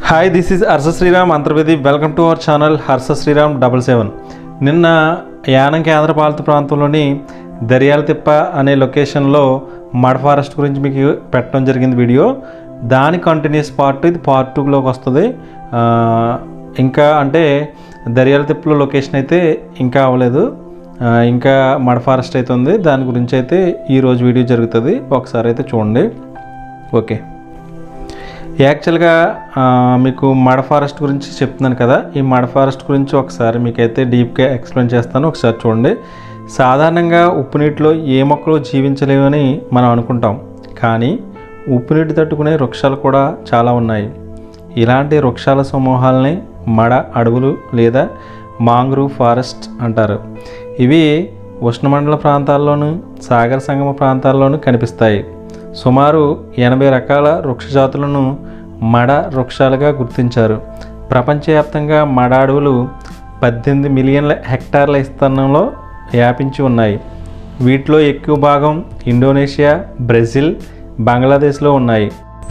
Hi this is Harsha Sriram Antarvedi welcome to our channel Harsha Sriram double seven నిన్న యానం కేంద్రపాలిత ప్రాంతంలోని దర్యాల తిప్ప అనే లొకేషన్లో మడ్ ఫారెస్ట్ గురించి మీకు పెట్టడం జరిగింది వీడియో దాని కంటిన్యూస్ పార్ట్ ఇది పార్ట్ టూలోకి వస్తుంది ఆ, ఇంకా అంటే దర్యాల తిప్పలో లొకేషన్ అయితే ఇంకా అవ్వలేదు ఆ, ఇంకా మడ్ ఫారెస్ట్ అయితే ఉంది దాని గురించి అయితే ఈరోజు వీడియో జరుగుతుంది ఒకసారి అయితే చూడండి ఓకే యాక్చువల్గా ఆ, మీకు మడ ఫారెస్ట్ గురించి చెప్తున్నాను కదా ఈ మడ ఫారెస్ట్ గురించి ఒకసారి మీకైతే డీప్గా ఎక్స్ప్లెయిన్ చేస్తాను ఒకసారి చూడండి సాధారణంగా ఉప్పు నీటిలో ఏ మొక్కలు జీవించలేవని మనం అనుకుంటాం కానీ ఉప్పు నీటి తట్టుకునే వృక్షాలు కూడా చాలా ఉన్నాయి ఇలాంటి వృక్షాల సమూహాలని మడ అడవులు లేదా మాంగ్రూవ్ ఫారెస్ట్ అంటారు ఇవి ఉష్ణమండల ప్రాంతాల్లోనూ సాగర సంగమ ప్రాంతాల్లోనూ కనిపిస్తాయి సుమారు ఎనభై రకాల వృక్ష జాతులను మడ వృక్షాలుగా గుర్తించారు ప్రపంచవ్యాప్తంగా మడ అడవులు పద్దెనిమిది మిలియన్ల హెక్టార్ల విస్తీర్ణంలో వ్యాపించి ఉన్నాయి వీటిలో ఎక్కువ భాగం ఇండోనేషియా బ్రెజిల్ బంగ్లాదేశ్లో ఉన్నాయి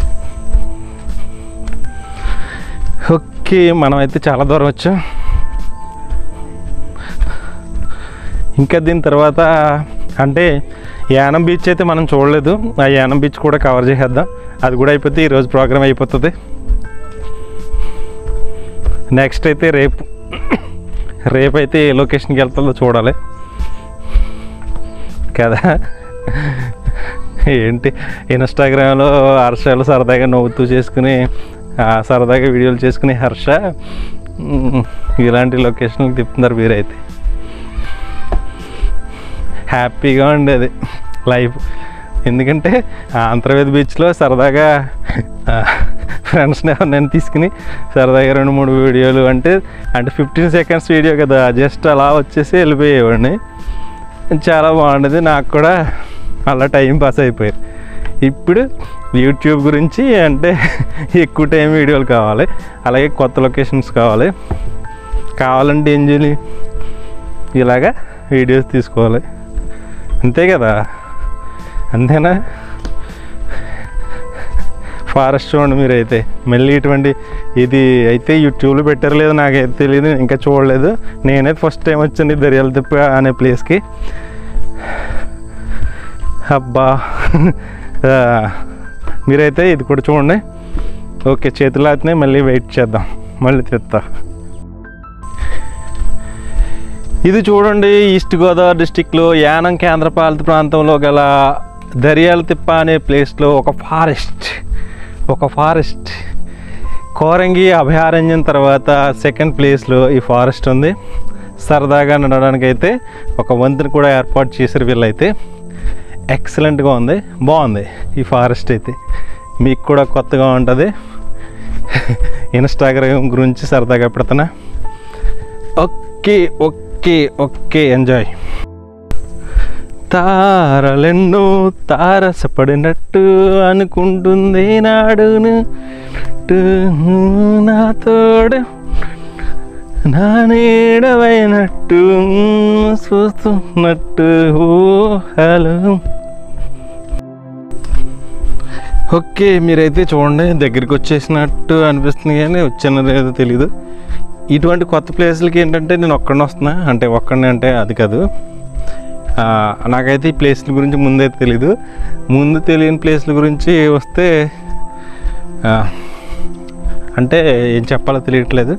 ఓకే మనమైతే చాలా దూరం వచ్చాం ఇంకా దీని తర్వాత అంటే యానం బీచ్ అయితే మనం చూడలేదు ఆ యానం బీచ్ కూడా కవర్ చేసేద్దాం అది కూడా అయిపోతే ఈరోజు ప్రోగ్రామ్ అయిపోతుంది నెక్స్ట్ అయితే రేపు రేపు అయితే ఏ లొకేషన్కి వెళ్తుందో చూడాలి కదా ఏంటి ఇన్స్టాగ్రామ్లో హర్షాలు సరదాగా నవ్వుతూ చేసుకుని ఆ, సరదాగా వీడియోలు చేసుకుని హర్ష ఉమ్, ఇలాంటి లొకేషన్కి తిప్పుతున్నారు మీరైతే హ్యాపీగా ఉండేది లైఫ్ ఎందుకంటే ఆ అంతర్వేది బీచ్లో సరదాగా ఫ్రెండ్స్ని ఎవరినైనా తీసుకుని సరదాగా రెండు మూడు వీడియోలు అంటే అంటే ఫిఫ్టీన్ సెకండ్స్ వీడియో కదా జస్ట్ అలా వచ్చేసి వెళ్ళిపోయేవాడిని చాలా బాగుండేది నాకు కూడా అలా టైం పాస్ అయిపోయారు ఇప్పుడు యూట్యూబ్ గురించి అంటే ఎక్కువ టైం వీడియోలు కావాలి అలాగే కొత్త లొకేషన్స్ కావాలి కావాలంటే ఏం చేయాలి ఇలాగా వీడియోస్ తీసుకోవాలి అంతే కదా అంతేనా ఫారెస్ట్ చూడండి మీరైతే మళ్ళీ ఇటువంటి ఇది అయితే యూట్యూబ్లో పెట్టారు లేదు నాకైతే తెలియదు ఇంకా చూడలేదు నేనైతే ఫస్ట్ టైం వచ్చాను ఈ దర్యాల తిప్ప అనే ప్లేస్కి అబ్బా ఆ, మీరైతే ఇది కూడా చూడండి ఓకే చేతులు ఆతినే మళ్ళీ వెయిట్ చేద్దాం మళ్ళీ తెస్తా ఇది చూడండి ఈస్ట్ గోదావరి డిస్టిక్లో యానం కేంద్రపాలిత ప్రాంతంలో గల దర్యాల తిప్ప అనే ప్లేస్లో ఒక ఫారెస్ట్ ఒక ఫారెస్ట్ కోరంగి అభయారణ్యం తర్వాత సెకండ్ ప్లేస్లో ఈ ఫారెస్ట్ ఉంది సరదాగా నడవడానికి అయితే ఒక వంతెన కూడా ఏర్పాటు చేశారు వీళ్ళైతే ఎక్సలెంట్గా ఉంది బాగుంది ఈ ఫారెస్ట్ అయితే మీకు కూడా కొత్తగా ఉంటుంది ఇన్స్టాగ్రామ్ గురించి సరదాగా పెడుతున్నా ఓకే ఓకే ఓకే ఎంజాయ్ తారలెన్నో తారసపడినట్టు అనుకుంటుంది నాడును టు నా తోడు నా నీడవైనట్టు చూస్తున్నట్టు ఓ హలో ఓకే మీరైతే చూడండి దగ్గరికి వచ్చేసినట్టు అనిపిస్తుంది కానీ వచ్చానో లేదో తెలీదు ఇటువంటి కొత్త ప్లేస్లకి ఏంటంటే నేను ఒక్కడిని వస్తున్నా అంటే ఒక్కడిని అంటే అది కాదు ఆ, నాకైతే ఈ ప్లేస్ల గురించి ముందే తెలీదు ముందు తెలియని ప్లేస్ల గురించి వస్తే ఆ, అంటే ఏం చెప్పాలో తెలియట్లేదు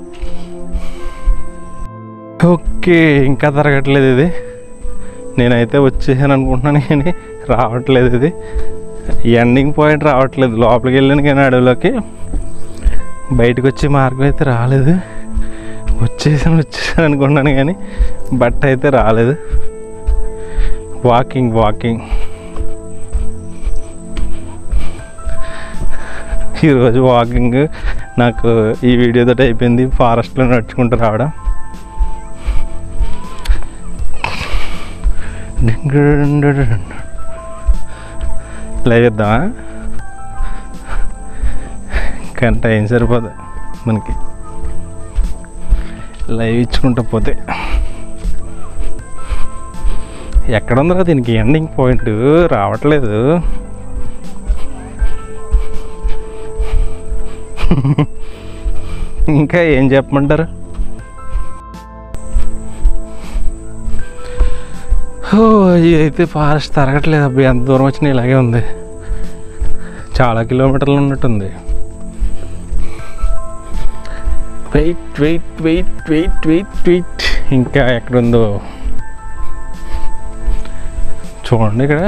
ఓకే ఇంకా తరగట్లేదు ఇది నేనైతే వచ్చేసాను అనుకుంటున్నాను కానీ రావట్లేదు ఇది ఎండింగ్ పాయింట్ రావట్లేదు లోపలికి వెళ్ళాను కానీ అడవిలోకి బయటకు వచ్చే మార్గం అయితే రాలేదు వచ్చేసాను వచ్చేసాను అనుకున్నాను కానీ బట్ అయితే రాలేదు వాకింగ్ వాకింగ్ ఈరోజు వాకింగ్ నాకు ఈ వీడియోతో అయిపోయింది ఫారెస్ట్లో నడుచుకుంటూ రావడం లైవ్ ఇద్దామా కానీ టైం సరిపోదు మనకి లైవ్ ఇచ్చుకుంటూ పోతే ఎక్కడ ఉందిరా దీనికి ఎండింగ్ పాయింట్ రావట్లేదు ఇంకా ఏం చెప్పమంటారు ఓ ఇది అయితే ఫారెస్ట్ తరగట్లేదు అబ్బాయి ఎంత దూరం వచ్చినా ఇలాగే ఉంది చాలా కిలోమీటర్లు ఉన్నట్టుంది wait wait wait wait wait wait ఇంకా ఎక్కడుందో చూడండి ఇక్కడ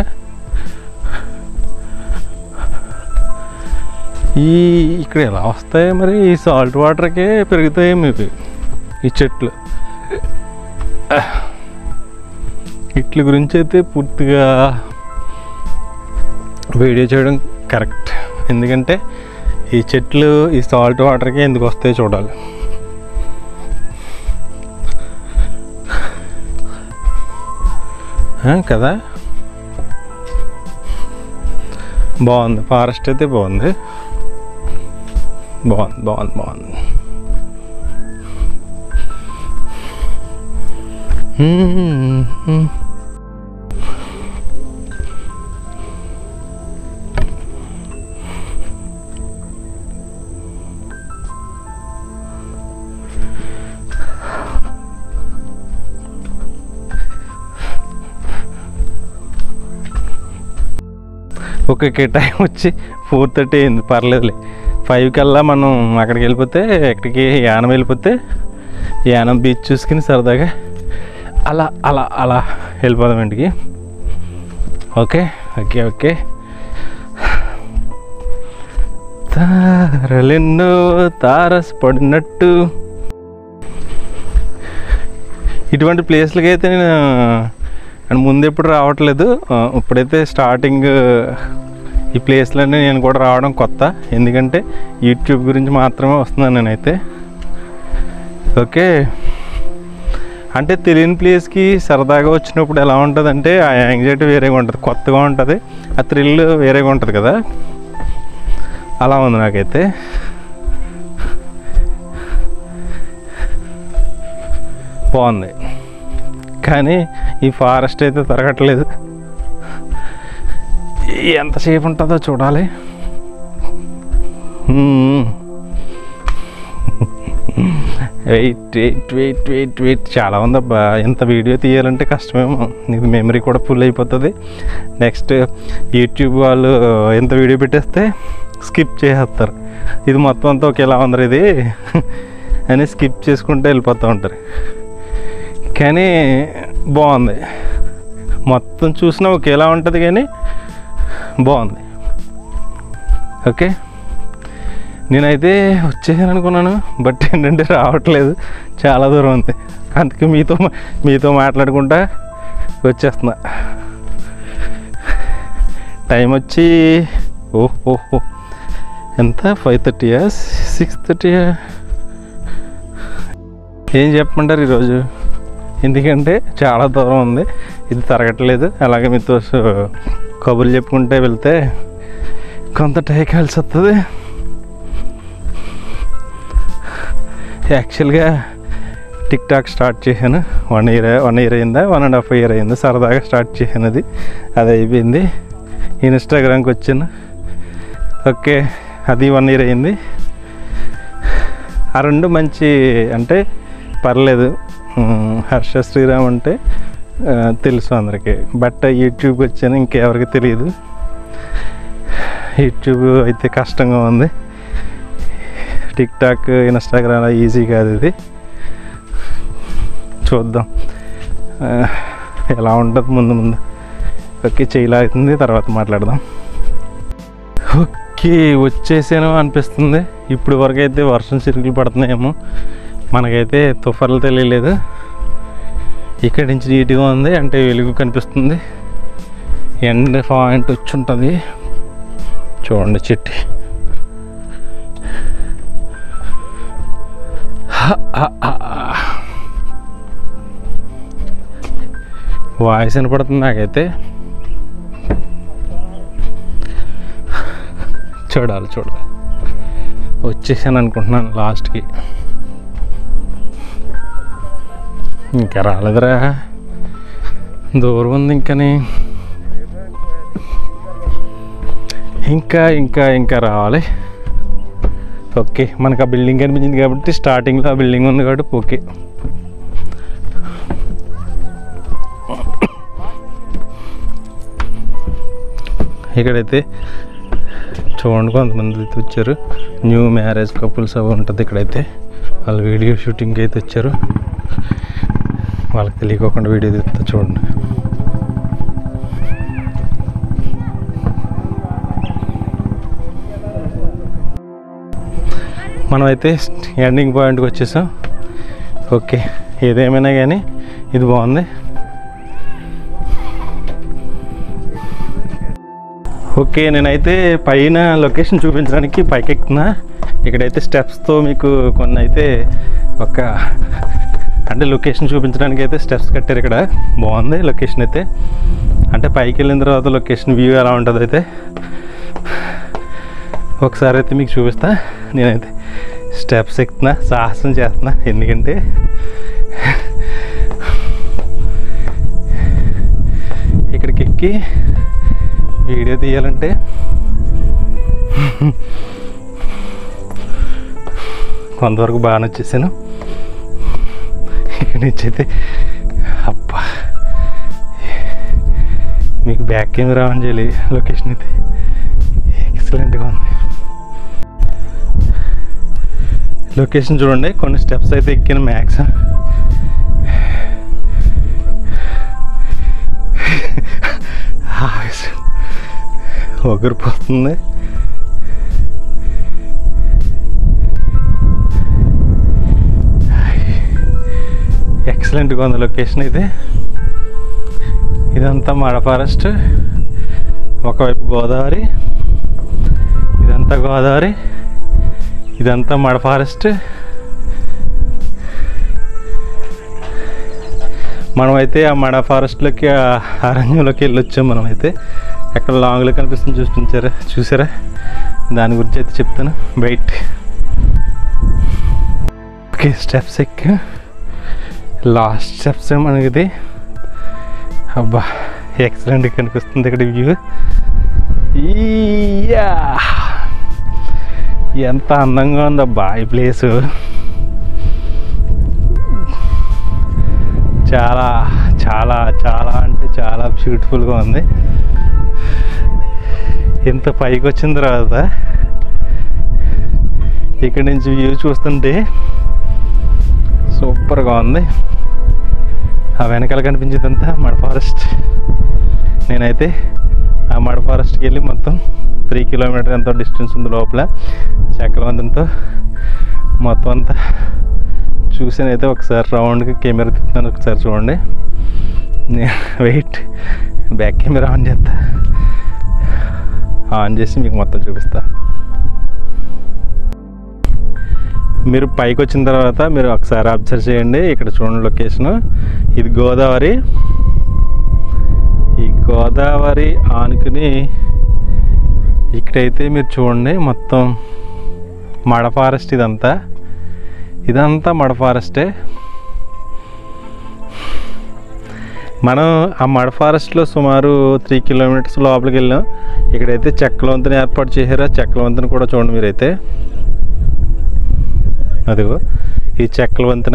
ఈ ఇక్కడ ఎలా వస్తాయి మరి ఈ సాల్ట్ వాటర్కే పెరుగుతాయి మీకు ఈ చెట్లు ఇట్ల గురించి అయితే పూర్తిగా వీడియో చేయడం కరెక్ట్ ఎందుకంటే ఈ చెట్లు ఈ సాల్ట్ వాటర్కి ఎందుకు వస్తాయో చూడాలి ఆ, కదా బాగుంది ఫారెస్ట్ అయితే బాగుంది బాగుంది బాగుంది బాగుంది మ్మ్, మ్మ్. ఒక్కొక్క టైం వచ్చి ఫోర్ థర్టీ అయింది పర్లేదులే ఫైవ్ కల్లా మనం అక్కడికి వెళ్ళిపోతే ఎక్కడికి యానం వెళ్ళిపోతే యానం బీచ్ చూసుకుని సరదాగా అలా అలా అలా వెళ్ళిపోదాం ఇంటికి ఓకే ఓకే ఓకే తారలెన్నో తారస్ పడినట్టు ఇటువంటి ప్లేస్లకి అయితే నేను అండ్ ముందు ఎప్పుడు రావట్లేదు ఆ, ఇప్పుడైతే స్టార్టింగ్ ఈ ప్లేస్లన్నీ నేను కూడా రావడం కొత్త ఎందుకంటే యూట్యూబ్ గురించి మాత్రమే వస్తున్నాను నేనైతే ఓకే అంటే తెలియని ప్లేస్కి సరదాగా వచ్చినప్పుడు ఎలా ఉంటుంది అంటే ఆ యాంగ్జైటీ వేరేగా ఉంటుంది కొత్తగా ఉంటుంది ఆ థ్రిల్ వేరేగా ఉంటుంది కదా అలా ఉంది నాకైతే బాగుంది కానీ ఈ ఫారెస్ట్ అయితే తరగట్లేదు ఎంతసేపు ఉంటుందో చూడాలి wait wait wait wait wait చాలా ఉందబ్బా ఎంత వీడియో తీయాలంటే కష్టమేమో నీకు మెమరీ కూడా ఫుల్ అయిపోతుంది నెక్స్ట్ యూట్యూబ్ వాళ్ళు ఎంత వీడియో పెట్టేస్తే స్కిప్ చేసేస్తారు ఇది మొత్తం అంతా ఒకేలా ఉంది ఇది అని స్కిప్ చేసుకుంటూ వెళ్ళిపోతూ ఉంటారు కానీ బాగుంది మొత్తం చూసినా ఒకేలా ఉంటుంది కానీ బాగుంది ఓకే నేనైతే వచ్చేసాను అనుకున్నాను బట్ ఏంటంటే రావట్లేదు చాలా దూరం ఉంది అందుకే మీతో మా- మీతో మాట్లాడుకుంటా వచ్చేస్తున్నా టైం వచ్చి ఓహ్ ఓహ్ ఓహ్. ఎంత ఫైవ్ థర్టీయా సిక్స్ థర్టీయా ఏం చెప్పమంటారు ఈరోజు ఎందుకంటే చాలా దూరం ఉంది ఇది తరగట్లేదు అలాగే మీతో స- కబుర్లు చెప్పుకుంటే వెళ్తే కొంత టైం కలిసి వస్తుంది యాక్చువల్గా టిక్ టాక్ స్టార్ట్ చేశాను వన్ ఇయర్ వన్ ఇయర్ అయిందా వన్ అండ్ హాఫ్ ఇయర్ అయింది సరదాగా స్టార్ట్ చేశాను అది అది అయిపోయింది ఇన్స్టాగ్రామ్కి వచ్చాను ఓకే అది వన్ ఇయర్ అయింది ఆ రెండు మంచి అంటే పర్లేదు ఉమ్, హర్ష శ్రీరామ్ అంటే ఆ, తెలుసు అందరికీ బట్ యూట్యూబ్కి వచ్చాను ఇంకెవరికి తెలియదు యూట్యూబ్ అయితే కష్టంగా ఉంది టిక్ టాక్ ఇన్స్టాగ్రామ్ ఈజీ కాదు ఇది చూద్దాం ఆ, ఎలా ఉంటుంది ముందు ముందు ఓకే చేయలాగుతుంది తర్వాత మాట్లాడదాం ఓకే వచ్చేసాను అనిపిస్తుంది ఇప్పుడు వరకు అయితే వర్షం చిరుకులు పడుతున్నాయేమో మనకైతే తుఫార్లు తెలియలేదు ఇక్కడి నుంచి నీట్గా ఉంది అంటే వెలుగు కనిపిస్తుంది ఎండ పాయింట్ వచ్చి ఉంటుంది చూడండి చెట్టు వాయిస్ వినపడుతుంది నాకైతే చూడాలి చూడాలి వచ్చేసాను అనుకుంటున్నాను లాస్ట్కి ఇంకా రాలేదురా దూరం ఉంది ఇంకని ఇంకా ఇంకా ఇంకా రావాలి ఓకే మనకు ఆ బిల్డింగ్ కనిపించింది కాబట్టి స్టార్టింగ్లో ఆ బిల్డింగ్ ఉంది కాబట్టి ఓకే ఇక్కడైతే చూడండి కొంతమంది అయితే వచ్చారు న్యూ మ్యారేజ్ కపుల్స్ అవి ఉంటుంది ఇక్కడైతే వాళ్ళు వీడియో షూటింగ్కి అయితే వచ్చారు వాళ్ళకి తెలియకోకుండా వీడియో తీస్తా చూడండి మనమైతే ఎండింగ్ పాయింట్కి వచ్చేసాం ఓకే ఏదేమైనా కానీ ఇది బాగుంది ఓకే నేనైతే పైన లొకేషన్ చూపించడానికి పైకి ఎక్కుతున్నా ఇక్కడైతే స్టెప్స్తో మీకు కొన్ని అయితే ఒక అంటే లొకేషన్ చూపించడానికి అయితే స్టెప్స్ కట్టారు ఇక్కడ బాగుంది లొకేషన్ అయితే అంటే పైకి వెళ్ళిన తర్వాత లొకేషన్ వ్యూ ఎలా ఉంటుంది అయితే ఒకసారి అయితే మీకు చూపిస్తా నేనైతే స్టెప్స్ ఎక్కుతున్నా సాహసం చేస్తున్నా ఎందుకంటే ఇక్కడికి ఎక్కి వీడియో తీయాలంటే కొంతవరకు బాగా నచ్చేసాను ఇక్కడి నుంచి అయితే అబ్బా మీకు బ్యాక్ కెమెరా ఆన్ చేయాలి లొకేషన్ అయితే ఎక్సలెంట్గా ఉంది లొకేషన్ చూడండి కొన్ని స్టెప్స్ అయితే ఎక్కిన మ్యాక్స్ ఒగిరిపోతుంది ఎక్సలెంట్గా ఉంది లొకేషన్ ఇది ఇదంతా మడ ఫారెస్ట్ ఒకవైపు గోదావరి ఇదంతా గోదావరి ఇదంతా మడ ఫారెస్ట్ మనమైతే ఆ మడ ఫారెస్ట్లోకి ఆ అరణ్యంలోకి వెళ్ళొచ్చాం మనమైతే ఎక్కడ లాంగ్లో కనిపిస్తుంది చూపించారా చూసారా దాని గురించి అయితే చెప్తాను బయట ఓకే స్టెప్స్ ఎక్కి లాస్ట్ స్టెప్స్ మనకి ఇది అబ్బా ఎక్సలెంట్ కనిపిస్తుంది ఇక్కడ వ్యూ ఈయా ఎంత అందంగా ఉందబ్బా ఈ ప్లేసు చాలా చాలా చాలా అంటే చాలా బ్యూటిఫుల్గా ఉంది ఇంత పైకి వచ్చిన తర్వాత ఇక్కడి నుంచి వ్యూ చూస్తుంటే సూపర్గా ఉంది ఆ వెనకాల కనిపించేదంతా మడ ఫారెస్ట్ నేనైతే ఆ మడ ఫారెస్ట్కి వెళ్ళి మొత్తం త్రీ కిలోమీటర్ ఎంతో డిస్టెన్స్ ఉంది లోపల చక్రవంతంతో మొత్తం అంతా చూసానైతే ఒకసారి రౌండ్కి కెమెరా తిప్పుతాను ఒకసారి చూడండి వెయిట్ బ్యాక్ కెమెరా ఆన్ చేస్తా ఆన్ చేసి మీకు మొత్తం చూపిస్తా మీరు పైకి వచ్చిన తర్వాత మీరు ఒకసారి అబ్జర్వ్ చేయండి ఇక్కడ చూడండి లొకేషన్ ఇది గోదావరి ఈ గోదావరి ఆనుకుని ఇక్కడైతే మీరు చూడండి మొత్తం మడ ఫారెస్ట్ ఇదంతా ఇదంతా మడ ఫారెస్టే మనం ఆ మడ ఫారెస్ట్లో సుమారు త్రీ కిలోమీటర్స్ లోపలికి వెళ్ళాం ఇక్కడైతే చెక్కల వంతెన ఏర్పాటు చేశారు ఆ చెక్కల వంతెన కూడా చూడండి మీరైతే అదిగో ఈ చెక్కల వంతెన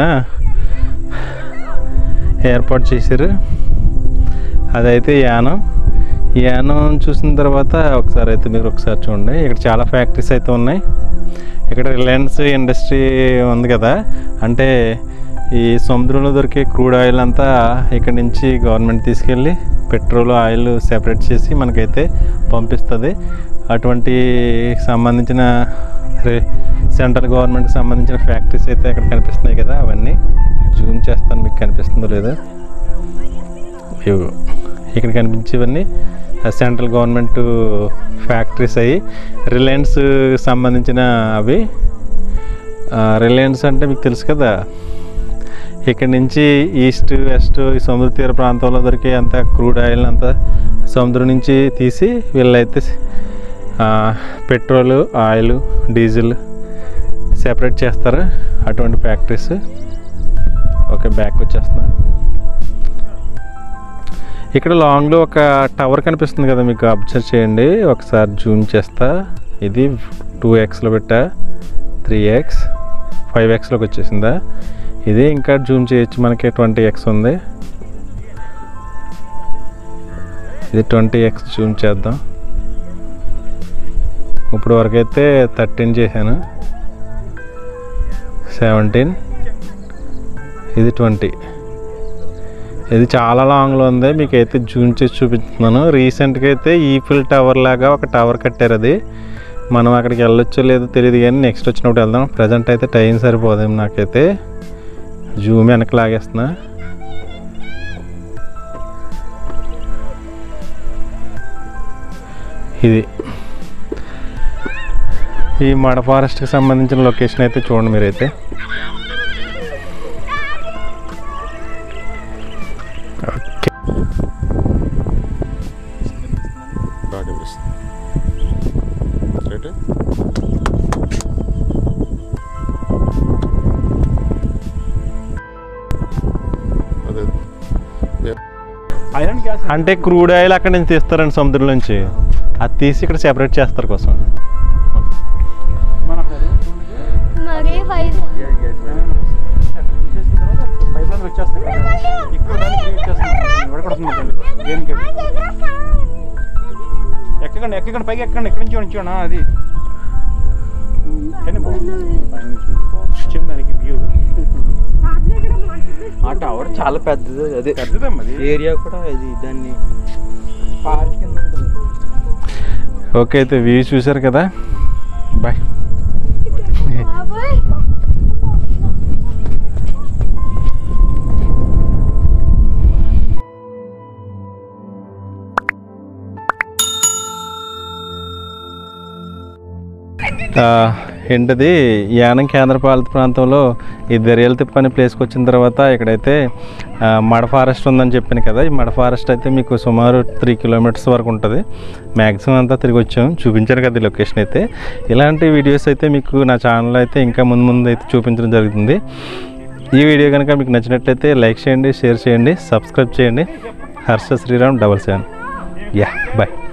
ఏర్పాటు చేశారు అదైతే యానం ఈ యానం చూసిన తర్వాత ఒకసారి అయితే మీరు ఒకసారి చూడండి ఇక్కడ చాలా ఫ్యాక్టరీస్ అయితే ఉన్నాయి ఇక్కడ రిలయన్స్ ఇండస్ట్రీ ఉంది కదా అంటే ఈ సముద్రంలో దొరికే క్రూడ్ ఆయిల్ అంతా ఇక్కడ నుంచి గవర్నమెంట్ తీసుకెళ్ళి పెట్రోల్ ఆయిల్ సెపరేట్ చేసి మనకైతే పంపిస్తుంది అటువంటి సంబంధించిన రే- సెంట్రల్ గవర్నమెంట్కి సంబంధించిన ఫ్యాక్టరీస్ అయితే ఇక్కడ కనిపిస్తున్నాయి కదా అవన్నీ జూమ్ చేస్తాను మీకు కనిపిస్తుందో లేదో ఇవి ఇక్కడ కనిపించేవన్నీ సెంట్రల్ గవర్నమెంట్ ఫ్యాక్టరీస్ అయ్యి రిలయన్స్ సంబంధించిన అవి రిలయన్స్ అంటే మీకు తెలుసు కదా ఇక్కడ నుంచి ఈస్ట్ వెస్ట్ ఈ సముద్ర తీర ప్రాంతంలో దొరికే అంత క్రూడ్ ఆయిల్ అంతా సముద్రం నుంచి తీసి వీళ్ళైతే ఆ, పెట్రోల్ ఆయిల్ డీజిల్ సెపరేట్ చేస్తారు అటువంటి ఫ్యాక్టరీస్ ఓకే బ్యాక్ వచ్చేస్తున్నా ఇక్కడ లాంగ్లో ఒక టవర్ కనిపిస్తుంది కదా మీకు అబ్జర్వ్ చేయండి ఒకసారి జూమ్ చేస్తా ఇది టూ ఎక్స్లో పెట్టా త్రీ ఎక్స్ ఫైవ్ ఎక్స్లోకి వచ్చేసిందా ఇది ఇంకా జూమ్ చేయొచ్చు మనకి ట్వంటీ ఎక్స్ ఉంది ఇది ట్వంటీ ఎక్స్ జూమ్ చేద్దాం ఇప్పుడు వరకు అయితే థర్టీన్ చేశాను సెవెంటీన్ ఇది ట్వంటీ ఇది చాలా లాంగ్లో ఉంది మీకు అయితే జూమ్ చేసి చూపిస్తున్నాను రీసెంట్గా అయితే ఈఫిల్ టవర్ లాగా ఒక టవర్ కట్టారు అది మనం అక్కడికి వెళ్ళొచ్చో లేదో తెలియదు కానీ నెక్స్ట్ వచ్చినప్పుడు వెళ్దాం ప్రజెంట్ అయితే టైం సరిపోదేమో నాకైతే జూమ్ వెనక్కి లాగేస్తున్నా ఇది ఈ మడ ఫారెస్ట్కి సంబంధించిన లొకేషన్ అయితే చూడండి మీరైతే ఓకే బాగా కనిపిస్తుంది రైట్ అదే ఐరన్ గ్యాస్ అంటే క్రూడ్ ఆయిల్ అక్కడ నుంచి తీస్తారండి సముద్రం నుంచి అది తీసి ఇక్కడ సెపరేట్ చేస్తారు కోసం మన మరి ఫైవ్ పైప్ లైన్ వచ్చేస్తాయి కదా ఇక్కడ దానికి వచ్చేస్తుంది విడగొడుతుంది దేనికి ఎక్కకండి ఎక్కకండి పైకి ఎక్కండి ఎక్కడి నుంచి ఉంచోనా అది కానీ బాగుంది పైనుంచి వచ్చింది దానికి వ్యూ ఆ టవర్ చాలా పెద్దది అదే పెద్దదమ్మా అది ఏరియా కూడా ఇది దాన్ని పార్క్ కింద ఉంటుంది ఓకే అయితే వ్యూ చూసారు కదా బాయ్ బాబాయ్ ఆ, ఏంటిది యానం కేంద్రపాలిత ప్రాంతంలో ఈ దర్యాల తిప్ప అనే ప్లేస్కి వచ్చిన తర్వాత ఇక్కడైతే ఆ, మడ ఫారెస్ట్ ఉందని చెప్పాను కదా ఈ మడ ఫారెస్ట్ అయితే మీకు సుమారు త్రీ కిలోమీటర్స్ వరకు ఉంటుంది మ్యాక్సిమం అంతా తిరిగి వచ్చాం చూపించాను కదా ఈ లొకేషన్ అయితే ఇలాంటి వీడియోస్ అయితే మీకు నా ఛానల్లో అయితే ఇంకా ముందు ముందు అయితే చూపించడం జరుగుతుంది ఈ వీడియో కనుక మీకు నచ్చినట్లయితే లైక్ చేయండి షేర్ చేయండి సబ్స్క్రైబ్ చేయండి Harsha Sriram double seven yeah bye